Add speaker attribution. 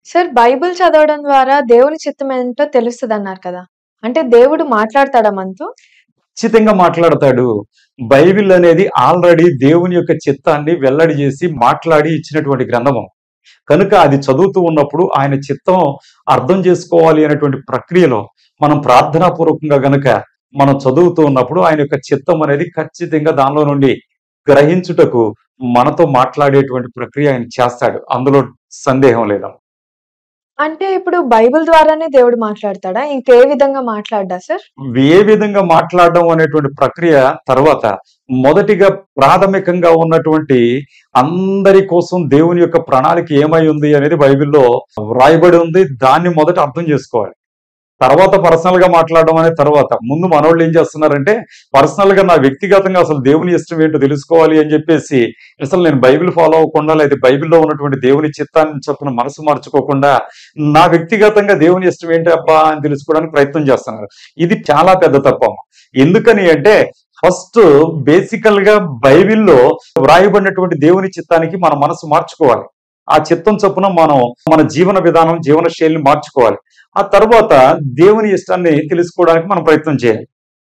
Speaker 1: Sir Bible చదవడం ద్వారా దేవుని చిత్తం ఏంటో తెలుస్తదన్నారు కదా! అంటే దేవుడు మాట్లాడతాడా మనతో?
Speaker 2: ఖచ్చితంగా మాట్లాడతాడు. బైబిల్ అనేది ఆల్రెడీ దేవుని యొక్క చిత్తాన్ని వెల్లడి చేసి మాట్లాడి ఇచ్చినటువంటి గ్రంథము. కనుక అది చదువుతూ ఉన్నప్పుడు ఆయన చిత్తం అర్థం చేసుకోవాలి అనేటువంటి ప్రక్రియలో మనం ప్రార్థనాపూర్వకంగా గనుక మనం చదువుతూ ఉన్నప్పుడు ఆయన యొక్క చిత్తం అనేది ఖచ్చితంగా దానిలో నుండి గ్రహించుటకు మనతో మాట్లాడేటువంటి ప్రక్రియ ఆయన చేస్తాడు. అందులో సందేహం లేదు.
Speaker 1: అంటే ఇప్పుడు బైబిల్ ద్వారానే దేవుడు మాట్లాడతాడా? ఇంకే విధంగా మాట్లాడ్డా సార్?
Speaker 2: ఏ విధంగా మాట్లాడడం అనేటువంటి ప్రక్రియ తర్వాత మొదటిగా ప్రాథమికంగా ఉన్నటువంటి అందరి కోసం దేవుని యొక్క ప్రణాళిక ఏమై ఉంది అనేది బైబిల్‌లో వ్రాయబడి ఉంది. దాన్ని మొదట అర్థం చేసుకోవాలి. తర్వాత పర్సనల్‌గా మాట్లాడడం అనేది తర్వాత. ముందు మనోళ్ళు ఏం చేస్తున్నారంటే పర్సనల్‌గా నా వ్యక్తిగతంగా అసలు దేవుని ఇష్టం ఏంటో తెలుసుకోవాలి అని చెప్పేసి అసలు నేను బైబిల్ ఫాలో అవ్వకుండా లేదా బైబిల్‌లో ఉన్నటువంటి దేవుని చిత్తాన్ని చొప్పున మనసు మార్చుకోకుండా నా వ్యక్తిగతంగా దేవుని ఇష్టం ఏంటి అబ్బా అని తెలుసుకోవడానికి ప్రయత్నం చేస్తున్నారు. ఇది చాలా పెద్ద తప్పమ్మ. ఎందుకని అంటే ఫస్ట్ బేసికల్‌గా బైబిల్‌లో వ్రాయబడినటువంటి దేవుని చిత్తానికి మన మనసు మార్చుకోవాలి. ఆ చిత్తం చొప్పున మనం మన జీవన విధానం, జీవన శైలిని మార్చుకోవాలి. ఆ తర్వాత దేవుని ఇష్టాన్ని తెలుసుకోవడానికి మనం ప్రయత్నం చేయాలి.